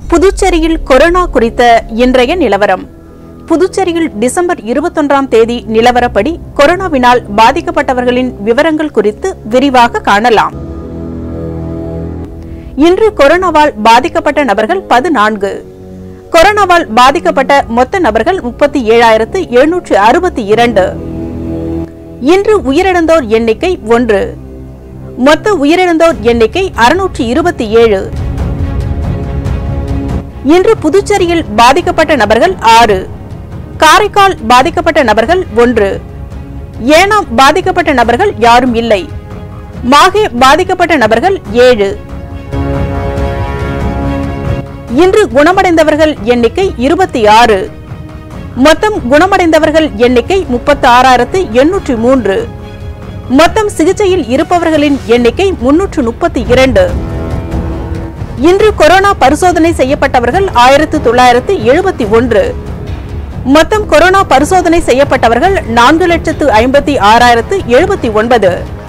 புதுச்சேரியில் கொரோனா குறித்த இன்றைய நிலவரம் புதுச்சேரியில் டிசம்பர் இருபத்தொன்றாம் தேதி நிலவரப்படி கொரோனாவினால் பாதிக்கப்பட்டவர்களின் விவரங்கள் குறித்து விரிவாக காணலாம் இன்று கொரோனாவால் பாதிக்கப்பட்ட நபர்கள் பதினான்கு கொரோனாவால் பாதிக்கப்பட்ட மொத்த நபர்கள் முப்பத்தி ஏழாயிரத்து எழுநூற்று அறுபத்தி இரண்டு இன்று உயிரிழந்தோர் எண்ணிக்கை ஒன்று மொத்த உயிரிழந்தோர் எண்ணிக்கை அறுநூற்று இருபத்தி ஏழு இன்று புதுச்சேரியில் பாதிக்கப்பட்ட நபர்கள் ஆறு காரைக்கால் பாதிக்கப்பட்ட நபர்கள் ஒன்று ஏனாம் பாதிக்கப்பட்ட நபர்கள் யாரும் இல்லை மாஹே பாதிக்கப்பட்ட நபர்கள் ஏழு இன்று குணமடைந்தவர்கள் எண்ணிக்கை இருபத்தி ஆறு மொத்தம் குணமடைந்தவர்கள் எண்ணிக்கை முப்பத்தி ஆறாயிரத்து எண்ணூற்று மூன்று மொத்தம் சிகிச்சையில் இருப்பவர்களின் எண்ணிக்கை முன்னூற்று முப்பத்தி இரண்டு இன்று கொரோனா பரிசோதனை செய்யப்பட்டவர்கள் ஆயிரத்து தொள்ளாயிரத்து எழுபத்தி ஒன்று மொத்தம் கொரோனா பரிசோதனை செய்யப்பட்டவர்கள் நான்கு லட்சத்து ஐம்பத்தி ஆறாயிரத்து எழுபத்தி ஒன்பது